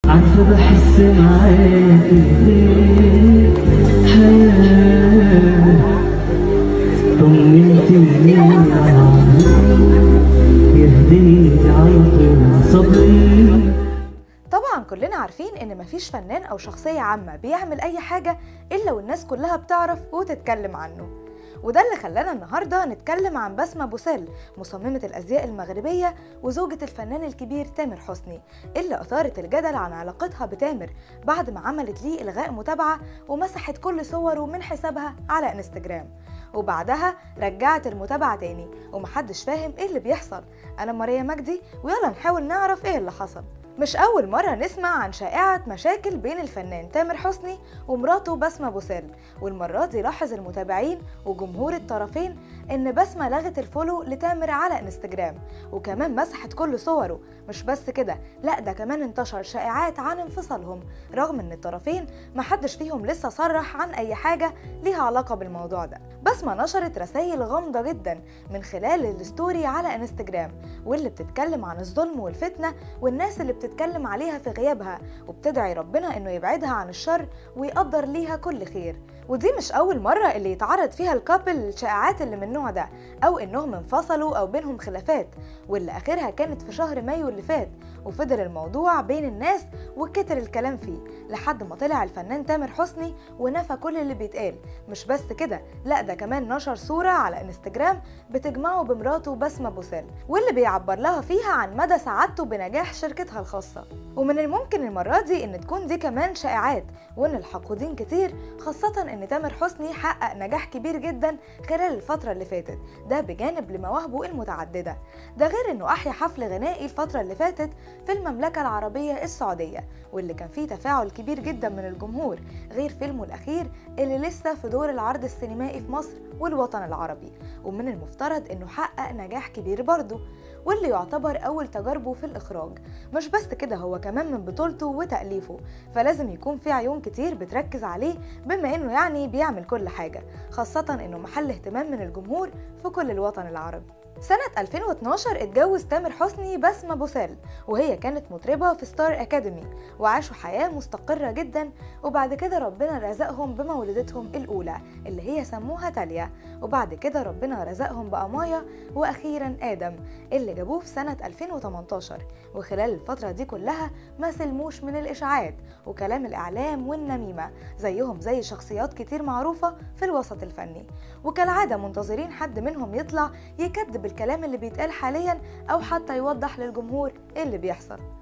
عارفة بحس معاكي حياة طمنتيني يهديني على طول صبري طبعا كلنا عارفين ان مفيش فنان او شخصية عامة بيعمل اي حاجة الا والناس كلها بتعرف وتتكلم عنه وده اللي خلانا النهاردة نتكلم عن بسمة بوسيل مصممة الأزياء المغربية وزوجة الفنان الكبير تامر حسني اللي أثارت الجدل عن علاقتها بتامر بعد ما عملت ليه إلغاء متابعة ومسحت كل صوره من حسابها على انستجرام وبعدها رجعت المتابعة تاني ومحدش فاهم ايه اللي بيحصل أنا ماريا مجدي ويلا نحاول نعرف ايه اللي حصل مش أول مرة نسمع عن شائعة مشاكل بين الفنان تامر حسني ومراته بسمة بوسيل والمرة دي لاحظ المتابعين وجمهور الطرفين إن بسمة لغت الفولو لتامر على انستجرام وكمان مسحت كل صوره مش بس كده لا ده كمان انتشر شائعات عن انفصالهم رغم إن الطرفين محدش فيهم لسه صرح عن أي حاجة ليها علاقة بالموضوع ده بسمة نشرت رسائل غامضة جدا من خلال الستوري على انستجرام واللي بتتكلم عن الظلم والفتنة والناس اللي بتتكلم عليها في غيابها وبتدعي ربنا انه يبعدها عن الشر ويقدر ليها كل خير ودي مش أول مرة اللي يتعرض فيها الكابل للشائعات اللي من النوع ده أو إنهم انفصلوا أو بينهم خلافات واللي آخرها كانت في شهر مايو اللي فات وفضل الموضوع بين الناس وكتر الكلام فيه لحد ما طلع الفنان تامر حسني ونفى كل اللي بيتقال مش بس كده لا ده كمان نشر صورة على انستجرام بتجمعه بمراته بسمة بوسيل واللي بيعبر لها فيها عن مدى سعادته بنجاح شركتها الخاصة ومن الممكن المرة دي إن تكون دي كمان شائعات وإن الحقودين كتير خاصة إن تامر حسني حقق نجاح كبير جدا خلال الفترة اللي فاتت ده بجانب لمواهبه المتعددة ده غير إنه أحيا حفل غنائي الفترة اللي فاتت في المملكة العربية السعودية واللي كان فيه تفاعل كبير جدا من الجمهور غير فيلمه الأخير اللي لسه في دور العرض السينمائي في مصر والوطن العربي ومن المفترض إنه حقق نجاح كبير برضه واللي يعتبر أول تجاربه في الإخراج مش بس كده هو كمان من بطولته وتأليفه فلازم يكون في عيون كتير بتركز عليه بما إنه يعني بيعمل كل حاجة خاصة إنه محل اهتمام من الجمهور في كل الوطن العربي سنة 2012 اتجوز تامر حسني بسمة بوسيل وهي كانت مطربة في ستار أكاديمي وعاشوا حياة مستقرة جدا وبعد كده ربنا رزقهم بمولدتهم الأولى اللي هي سموها تاليا وبعد كده ربنا رزقهم بأمايا وأخيرا آدم اللي جابوه في سنة 2018 وخلال الفترة دي كلها ما سلموش من الإشاعات وكلام الإعلام والنميمة زيهم زي شخصيات كتير معروفة في الوسط الفني وكالعادة منتظرين حد منهم يطلع يكذب الكلام اللي بيتقال حاليا أو حتى يوضح للجمهور إيه اللي بيحصل